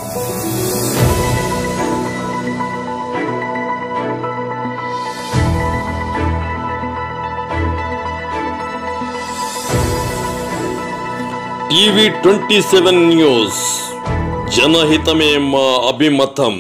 EV twenty seven news జనహితమే మా అభిమతం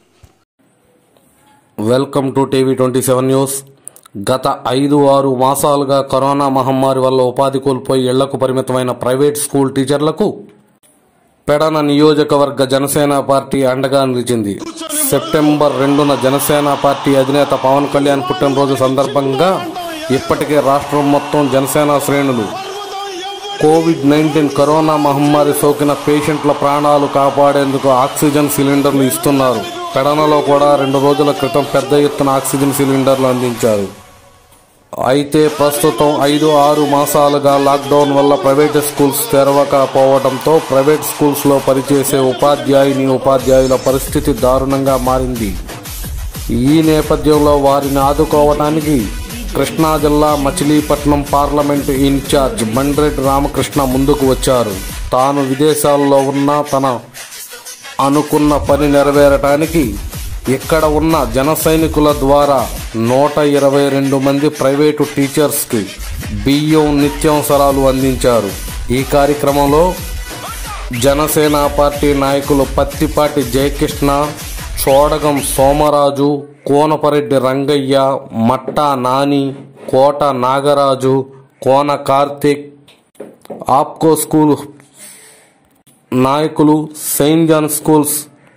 welcome to TV twenty seven news గత ఐదు ఆరు మాసాలుగా కరోనా మహమ్మారి వల్ల ఉపాధి కోల్పోయి ఇళ్లకు పరిమితమైన ప్రైవేట్ స్కూల్ టీచర్లకు పెడన నియోజకవర్గ జనసేన పార్టీ అండగా నిలిచింది సెప్టెంబర్ రెండున జనసేన పార్టీ అధినేత పవన్ కళ్యాణ్ పుట్టినరోజు సందర్భంగా ఇప్పటికే రాష్ట్రం మొత్తం జనసేన శ్రేణులు కోవిడ్ నైన్టీన్ కరోనా మహమ్మారి సోకిన పేషెంట్ల ప్రాణాలు కాపాడేందుకు ఆక్సిజన్ సిలిండర్లు ఇస్తున్నారు పెడనలో కూడా రెండు రోజుల క్రితం పెద్ద ఎత్తున ఆక్సిజన్ సిలిండర్లు అందించారు అయితే ప్రస్తుతం ఐదు ఆరు మాసాలుగా లాక్డౌన్ వల్ల ప్రైవేట్ స్కూల్స్ తెరవకపోవడంతో ప్రైవేట్ స్కూల్స్లో పనిచేసే ఉపాధ్యాయుని ఉపాధ్యాయుల పరిస్థితి దారుణంగా మారింది ఈ నేపథ్యంలో వారిని ఆదుకోవడానికి కృష్ణా జిల్లా మచిలీపట్నం పార్లమెంటు ఇన్ఛార్జ్ బండ్రెడ్డి రామకృష్ణ ముందుకు వచ్చారు తాను విదేశాల్లో ఉన్న తన అనుకున్న పని నెరవేరటానికి ఇక్కడ ఉన్న జన సైనికుల ద్వారా నూట ఇరవై రెండు మంది ప్రైవేటు టీచర్స్కి బియ్యం నిత్యావసరాలు అందించారు ఈ కార్యక్రమంలో జనసేన పార్టీ నాయకులు పత్తిపాటి జయకృష్ణ చోడగం సోమరాజు కోనపరెడ్డి రంగయ్య మట్టా నాని కోట నాగరాజు కోన కార్తీక్ ఆప్కో స్కూల్ నాయకులు saint John schools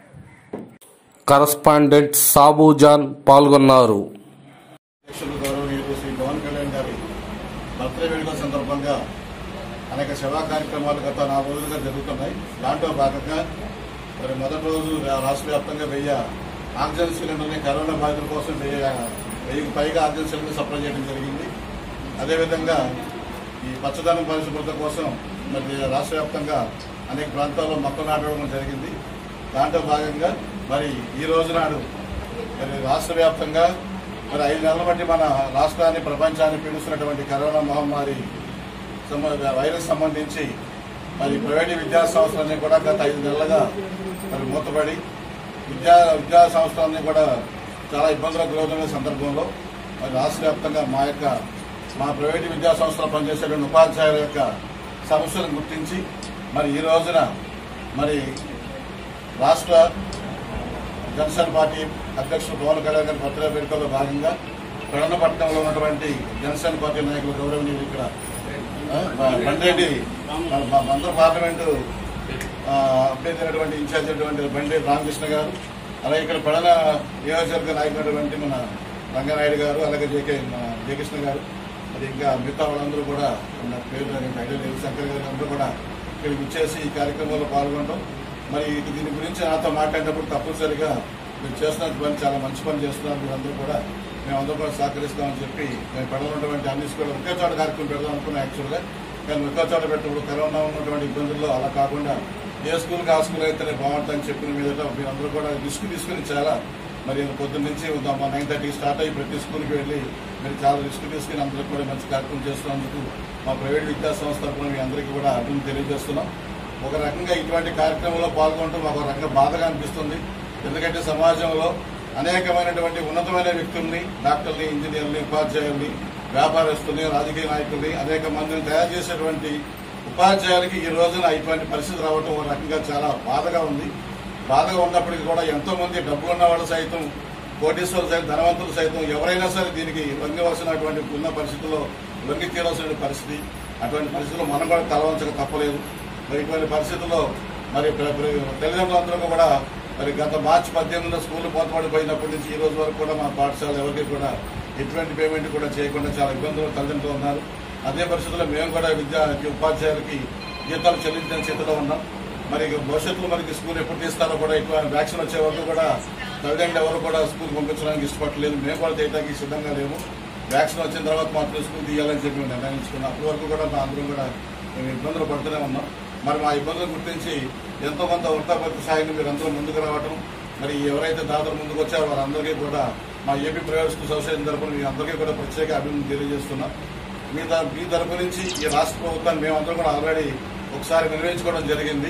correspondent Sabujan పాల్గొన్నారు అధ్యక్షులు గౌరవనీయులు శ్రీ పవన్ కళ్యాణ్ గారి బర్త్డే వేడుకల సందర్భంగా అనేక సేవా కార్యక్రమాలు గత నాలుగు రోజులుగా జరుగుతున్నాయి దాంట్లో భాగంగా మరి మొదటి రోజు రాష్ట్ర వ్యాప్తంగా వెయ్యి ఆక్సిజన్ సిలిండర్ని కరోనా బాధితుల కోసం వెయ్యి వెయ్యికి పైగా ఆక్సిజన్ సిలిండర్ సప్లై చేయడం జరిగింది అదేవిధంగా ఈ పచ్చదనం పరిశుభ్రత కోసం మరి రాష్ట్ర వ్యాప్తంగా అనేక ప్రాంతాల్లో మొక్కలు నాటడం జరిగింది దాంట్లో భాగంగా మరి ఈ రోజు నాడు మరి రాష్ట్ర వ్యాప్తంగా మరి ఐదు నెలల బట్టి మన రాష్ట్రాన్ని ప్రపంచాన్ని పీడిస్తున్నటువంటి కరోనా మహమ్మారి సంబ- వైరస్ సంబంధించి మరి ప్రైవేట్ విద్యా సంస్థలన్నీ కూడా గత ఐదు నెలలుగా మరి మూతపడి విద్యా విద్యా సంస్థలన్నీ కూడా చాలా ఇబ్బందులకు గురవుతున్న సందర్భంలో మరి రాష్ట్ర వ్యాప్తంగా మా యొక్క మా ప్రైవేట్ విద్యా సంస్థలో పనిచేసేటువంటి ఉపాధ్యాయుల యొక్క సమస్యలను గుర్తించి మరి ఈ రోజున మరి రాష్ట్ర జనసేన పార్టీ అధ్యక్షుడు పవన్ కళ్యాణ్ గారి పత్రిక వేడుకల్లో భాగంగా పెడనపట్నంలో ఉన్నటువంటి జనసేన పార్టీ నాయకులు గౌరవనీయులు ఇక్కడ ఆ, బండ్రెడ్డి మన- మన మంత్ర పార్లమెంటు ఆ, అభ్యర్థి అయినటువంటి ఇన్ఛార్జ్ అయినటువంటి బండ్రెడ్డి రామకృష్ణ గారు అలాగే ఇక్కడ పెడన నియోజకవర్గ నాయకుడైనటువంటి మన రంగనాయుడు గారు అలాగే జేకే మన జయకృష్ణ గారు మరి ఇంకా మిగతా వాళ్ళందరూ కూడా నా పేరు నాకు ఐడియా లేదు శంకర్ గారు అందరూ కూడా ఇక్కడికి వచ్చేసి ఈ కార్యక్రమంలో పాల్గొనడం మరి ఇది దీని గురించి నాతో మాట్లాడినప్పుడు తప్పనిసరిగా మీరు చేస్తున్న పని చాలా మంచి పని చేస్తున్నారు మీరందరూ కూడా మేమందరూ కూడా సహకరిస్తామని చెప్పి మేము పెడనటువంటి అన్ని కూడా ఒకే చోట కార్యక్రమం పెడదాం అనుకున్నాం యాక్చువల్గా కానీ ఒకే చోట పెట్టినప్పుడు కరోనా ఉన్నటువంటి ఇబ్బందుల్లో అలా కాకుండా ఏ స్కూల్కి ఆ స్కూల్ అయితేనే బాగుంటుందని చెప్పిన మీదట మీరందరూ కూడా రిస్క్ తీసుకుని చాలా మరి పొద్దున్న నుంచి నైన్ థర్టీకి స్టార్ట్ అయ్యి ప్రతి స్కూల్కి వెళ్ళి మీరు చాలా రిస్క్ తీసుకుని అందరూ కూడా మంచి కార్యక్రమం చేస్తున్నందుకు మా ప్రైవేట్ విద్యా సంస్థ తరఫున మీ అందరికీ కూడా అభివృద్ధి తెలియజేస్తున్నాం ఒక రకంగా ఇటువంటి కార్యక్రమంలో పాల్గొనడం మాకు ఒక రకంగా బాధగా అనిపిస్తుంది ఎందుకంటే సమాజంలో అనేకమైనటువంటి ఉన్నతమైన వ్యక్తుల్ని డాక్టర్ని ఇంజనీర్ని ఉపాధ్యాయుల్ని వ్యాపారస్తుల్ని రాజకీయ నాయకుల్ని అనేక మందిని తయారు చేసేటువంటి ఉపాధ్యాయులకి ఈ రోజున ఇటువంటి పరిస్థితి రావడం ఒక రకంగా చాలా బాధగా ఉంది బాధగా ఉన్నప్పటికీ కూడా ఎంతో మంది డబ్బులున్న వాళ్ళు సైతం కోటీశ్వరులు సైతం ధనవంతులు సైతం ఎవరైనా సరే దీనికి లొంగవలసినటువంటి ఉన్న పరిస్థితుల్లో లొంగి తీరవలసిన పరిస్థితి అటువంటి పరిస్థితుల్లో మనం కూడా తలవంచక తప్పలేదు మరి ఇటువంటి పరిస్థితుల్లో మరి ప్ర- ప్ర- తల్లిదండ్రులందరూ కూడా మరి గత మార్చి పద్దెనిమిదిలో స్కూల్ పోతపడిపోయినప్పటి నుంచి ఈ రోజు వరకు కూడా మా పాఠశాల ఎవరికి కూడా ఎటువంటి పేమెంట్ కూడా చేయకుండా చాలా ఇబ్బందులు తల్లిదండ్రులు ఉన్నారు అదే పరిస్థితుల్లో మేము కూడా విద్యా ఉపాధ్యాయులకి జీతాలు చెల్లించిన స్థితిలో ఉన్నాం మరి ఇక భవిష్యత్తులో మనకి స్కూల్ ఎప్పుడు తీస్తారో కూడా ఎక్కువ వ్యాక్సిన్ వచ్చే వరకు కూడా తల్లిదండ్రులు ఎవరు కూడా స్కూల్ పంపించడానికి ఇష్టపడలేదు మేము కూడా చేయడానికి సిద్ధంగా లేము వ్యాక్సిన్ వచ్చిన తర్వాత మాత్రం స్కూల్ తీయాలని చెప్పి మేము నిర్ణయించుకున్నాం అప్పటి వరకు కూడా మా అందరం కూడా మేము ఇబ్బందులు పడుతూనే ఉన్నాం మరి మా ఇబ్బందులు గుర్తించి ఎంతో కొంత వృత్తాపత్తి సాయాన్ని మీరు అందరూ ముందుకు రావడం మరి ఎవరైతే దాతలు ముందుకు వచ్చారో వారందరికీ కూడా మా ఏపీ ప్రైవేట్ స్కూల్ అసోసియేషన్ తరపున మీ అందరికీ కూడా ప్రత్యేక అభివృద్ధి తెలియజేస్తున్నాం మీ త- మీ తరపు నుంచి ఈ రాష్ట్ర ప్రభుత్వాన్ని మేమందరం కూడా ఆల్రెడీ ఒకసారి నిర్వహించుకోవడం జరిగింది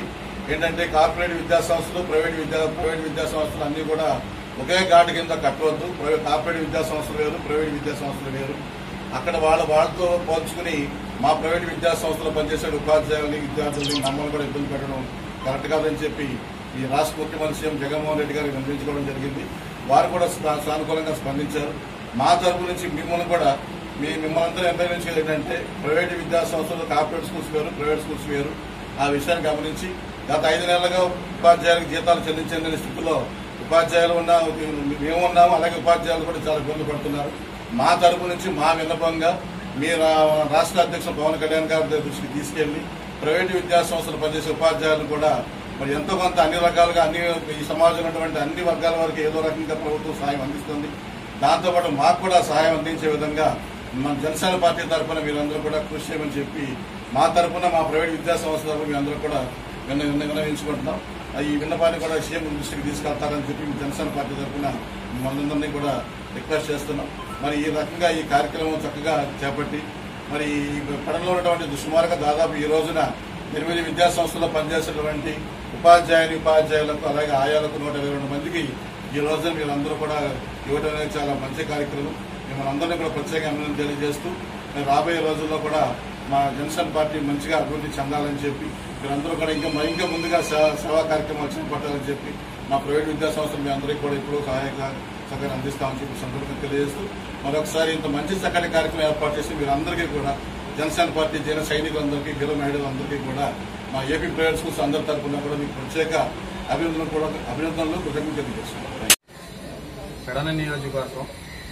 ఏంటంటే కార్పొరేట్ విద్యా సంస్థలు ప్రైవేట్ విద్యా ప్రైవేట్ విద్యా సంస్థలు అన్ని కూడా ఒకే ఘాటు కింద కట్టవద్దు ప్రైవేట్ కార్పొరేట్ విద్యా సంస్థలు వేరు ప్రైవేట్ విద్యా సంస్థలు వేరు అక్కడ వాళ్ళ వాళ్ళతో పోల్చుకుని మా ప్రైవేట్ విద్యా సంస్థలో పనిచేసే ఉపాధ్యాయులని విద్యార్థులని మమ్మల్ని కూడా ఇబ్బంది పెట్టడం కరెక్ట్ కాదని చెప్పి ఈ రాష్ట్ర ముఖ్యమంత్రి సీఎం జగన్మోహన్ రెడ్డి గారికి వినిపించుకోవడం జరిగింది వారు కూడా సా- సానుకూలంగా స్పందించారు మా తరపు నుంచి మిమ్మల్ని కూడా మీ మిమ్మల్ని అందరూ నిర్ణయించేది ఏంటంటే ప్రైవేట్ విద్యా సంస్థలు కార్పొరేట్ స్కూల్స్ వేరు ప్రైవేట్ స్కూల్స్ వేరు ఆ విషయాన్ని గమనించి గత ఐదు నెలలుగా ఉపాధ్యాయులకు జీతాలు చెల్లించలేని స్థితిలో ఉపాధ్యాయులు ఉన్న మేము ఉన్నాము అలాగే ఉపాధ్యాయులు కూడా చాలా ఇబ్బంది పడుతున్నారు మా తరపు నుంచి మా విన్నపంగా మీ రా- రాష్ట్ర అధ్యక్షులు పవన్ కళ్యాణ్ గారి దృష్టికి తీసుకెళ్లి ప్రైవేటు విద్యా సంస్థలు పనిచేసే ఉపాధ్యాయులు కూడా మరి ఎంతో కొంత అన్ని రకాలుగా అన్ని ఈ సమాజంలో ఉన్నటువంటి అన్ని వర్గాల వరకు ఏదో రకంగా ప్రభుత్వం సహాయం అందిస్తుంది దాంతోపాటు మాకు కూడా సహాయం అందించే విధంగా మన జనసేన పార్టీ తరఫున మీరందరూ కూడా కృషి చేయమని చెప్పి మా తరఫున మా ప్రైవేట్ విద్యా సంస్థ తరఫున మీ అందరూ కూడా విన్న విన్న- విన్నవించుకుంటున్నాం ఆ ఈ విన్నపాన్ని కూడా సీఎం దృష్టికి తీసుకెళ్తారని చెప్పి మీ జనసేన పార్టీ తరఫున మనందరినీ కూడా రిక్వెస్ట్ చేస్తున్నాం మరి ఈ రకంగా ఈ కార్యక్రమం చక్కగా చేపట్టి మరి ఈ పడంలో ఉన్నటువంటి సుమారుగా దాదాపు ఈ రోజున ఎనిమిది విద్యా సంస్థల్లో పనిచేసేటువంటి ఉపాధ్యాయుని ఉపాధ్యాయులకు అలాగే ఆయాలకు నూట ఇరవై రెండు మందికి ఈ రోజున మీరందరూ కూడా ఇవ్వడం అనేది చాలా మంచి కార్యక్రమం మిమ్మల్ని అందరినీ కూడా ప్రత్యేక అభినందన తెలియజేస్తూ మరి రాబోయే రోజుల్లో కూడా మా జనసేన పార్టీ మంచిగా అభివృద్ధి చెందాలని చెప్పి మీరందరూ కూడా ఇంకా మరి ఇంకా ముందుగా సేవా- సేవా కార్యక్రమాలు చేపట్టాలని చెప్పి మా ప్రైవేట్ విద్యా సంస్థలు మీ అందరికీ కూడా ఇప్పుడు సహాయక సహకారం అందిస్తామని చెప్పి సందర్భంగా తెలియజేస్తూ మరొకసారి ఇంత మంచి చక్కటి కార్యక్రమం ఏర్పాటు చేసి మీరందరికీ కూడా జనసేన పార్టీ జన సైనికులందరికీ వీర మహిళలందరికీ కూడా మా ఏపీ ప్రైవేట్ స్కూల్స్ అందరి తరఫున కూడా మీకు ప్రత్యేక అభినందనలు కూడా అభినందనలు కృతజ్ఞతలు తెలియజేస్తున్నాను పెడన నియోజకవర్గం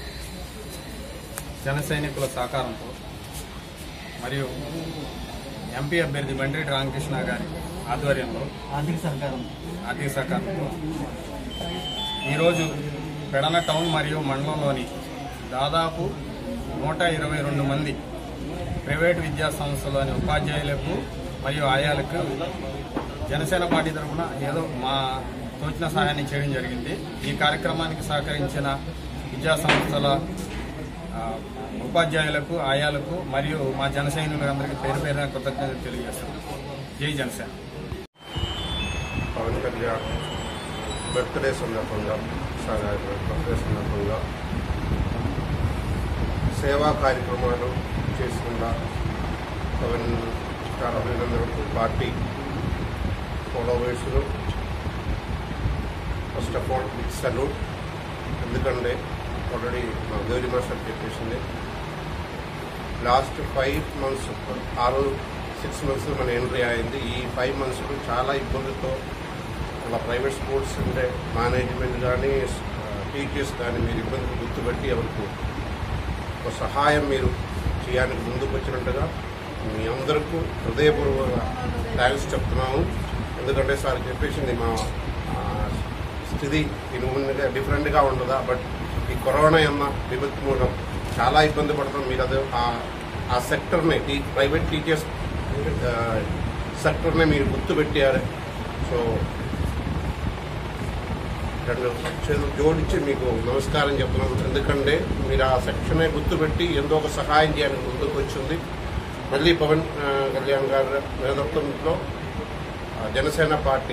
జన సైనికుల సహకారంతో మరియు ఎంపీ అభ్యర్థి బండ్రెడ్డి రామకృష్ణ గారి ఆధ్వర్యంలో ఆర్థిక సహకారం ఆర్థిక సహకారంతో ఈరోజు పెడన టౌన్ మరియు మండలంలోని దాదాపు నూట ఇరవై రెండు మంది ప్రైవేట్ విద్యా సంస్థలోని ఉపాధ్యాయులకు మరియు ఆయాలకు జనసేన పార్టీ తరఫున ఏదో మా తోచిన సహాయాన్ని చేయడం జరిగింది ఈ కార్యక్రమానికి సహకరించిన విద్యా సంస్థల ఆ, ఉపాధ్యాయులకు ఆయాలకు మరియు మా జన సైనికులందరికీ పేరు పేరున కృతజ్ఞతలు తెలియజేస్తున్నాం జై జనసేన పవన్ కళ్యాణ్ బర్త్డే సందర్భంగా సాగా బర్త్డే సందర్భంగా సేవా కార్యక్రమాలు చేస్తున్న పవన్ స్టార్ అభినందనకు పార్టీ ఫాలోవర్స్లు first of all big salute ఎందుకంటే ఆల్రెడీ మా గౌరీ మాస్టర్ చెప్పేసింది లాస్ట్ ఫైవ్ మంత్స్ ఆరు సిక్స్ మంత్స్ మన ఎంట్రీ అయింది ఈ ఫైవ్ మంత్స్ చాలా ఇబ్బందితో మన ప్రైవేట్ స్కూల్స్ ఉండే మేనేజ్మెంట్ కానీ టీచర్స్ కానీ మీరు ఇబ్బందులు గుర్తుపెట్టి ఎవరికి ఒక సహాయం మీరు చేయడానికి ముందుకు వచ్చినట్టుగా మీ అందరికీ హృదయపూర్వక థ్యాంక్స్ చెప్తున్నాము ఎందుకంటే సార్ చెప్పేసింది మా ఆ, స్థితి ఇనుముగా డిఫరెంట్గా ఉండదా బట్ ఈ కరోనా అన్న విపత్తు మూలం చాలా ఇబ్బంది పడుతున్నాం మీరు అది ఆ- ఆ సెక్టర్ని ఈ ప్రైవేట్ టీచర్స్ సెక్టర్ని మీరు గుర్తుపెట్టారు సో రెండు చేతులు జోడించి మీకు నమస్కారం చెప్తున్నాను ఎందుకంటే మీరు ఆ సెక్షనే గుర్తుపెట్టి ఎంతో ఒక సహాయం చేయడానికి ముందుకు వచ్చింది మళ్ళీ పవన్ ఆ, కళ్యాణ్ గారి నేతృత్వంలో ఆ, Janasena party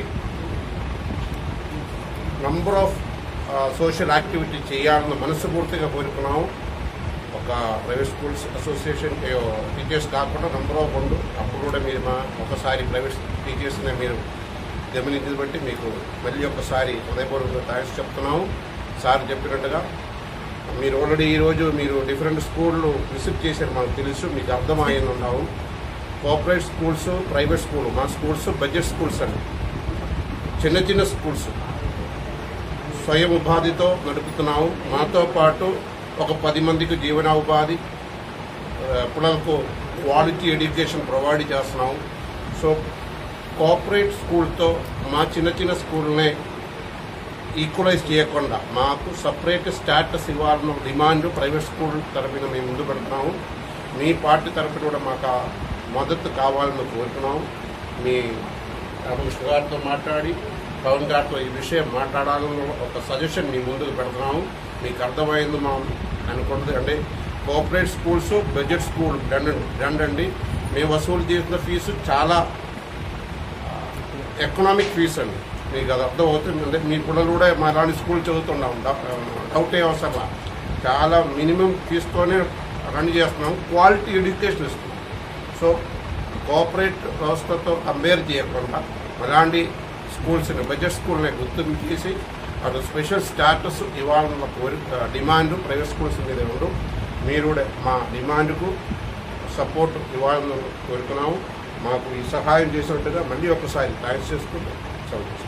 number of social activity చేయాలని మనస్ఫూర్తిగా కోరుకున్నాము ఒక ప్రైవేట్ స్కూల్స్ అసోసియేషన్ టీచర్స్ కాకుండా నంబర్ ఆఫ్ ఉండు అప్పుడు కూడా మీరు మా ఒకసారి ప్రైవేట్ టీచర్స్ని మీరు గమనించింది బట్టి మీకు మళ్ళీ ఒకసారి హృదయపూర్వక థ్యాంక్స్ చెప్తున్నాము సార్ చెప్పినట్టుగా మీరు ఆల్రెడీ ఈరోజు మీరు డిఫరెంట్ స్కూళ్ళు విజిట్ చేశారు మాకు తెలుసు మీకు అర్థమైంది ఉన్నాము కోఆపరేట్ స్కూల్స్ ప్రైవేట్ స్కూల్ మా స్కూల్స్ బడ్జెట్ స్కూల్స్ అండి చిన్న చిన్న స్కూల్స్ స్వయం ఉపాధితో నడుపుతున్నాము మాతో పాటు ఒక పది మందికి జీవనోపాధి ఆ, పిల్లలకు క్వాలిటీ ఎడ్యుకేషన్ ప్రొవైడ్ చేస్తున్నాము సో కోఆపరేట్ స్కూల్తో మా చిన్న చిన్న స్కూల్నే ఈక్వలైజ్ చేయకుండా మాకు సపరేట్ స్టాటస్ ఇవ్వాలన్న డిమాండ్ ప్రైవేట్ స్కూల్ తరఫున మేము ముందు పెడుతున్నాము మీ పార్టీ తరఫున కూడా మాకు ఆ మద్దతు కావాలని కోరుతున్నాము మీ రామకృష్ణ గారితో మాట్లాడి పవన్ గారితో ఈ విషయం మాట్లాడాలని ఒక సజెషన్ మీ ముందుకు పెడుతున్నాము మీకు అర్థమైంది మా అనుకుంటుంది అంటే కోఆపరేట్ స్కూల్స్ బడ్జెట్ స్కూల్ రెండు రెండండి మేము వసూలు చేసిన ఫీజు చాలా ఎకనామిక్ ఫీస్ అండి మీకు అది అర్థమవుతుంది అంటే మీ పిల్లలు కూడా మా లాంటి స్కూల్ చదువుతున్నాం డౌట్ ఏ అవసరంలా చాలా మినిమం ఫీజుతోనే రన్ చేస్తున్నాం క్వాలిటీ ఎడ్యుకేషన్ ఇస్తున్నాం సో కోఆపరేట్ వ్యవస్థతో కంపేర్ చేయకుండా అలాంటి స్కూల్స్ని బడ్జెట్ స్కూల్ని గుర్తింపు చేసి అటు స్పెషల్ స్టాటస్ ఇవ్వాలన్న కోరిక డిమాండ్ ప్రైవేట్ స్కూల్స్ మీద ఉండు మీరు కూడా మా డిమాండ్కు సపోర్ట్ ఇవ్వాలని కోరుకున్నాము మాకు ఈ సహాయం చేసినట్టుగా మళ్ళీ ఒకసారి థ్యాంక్స్ చేసుకుంటూ చదువు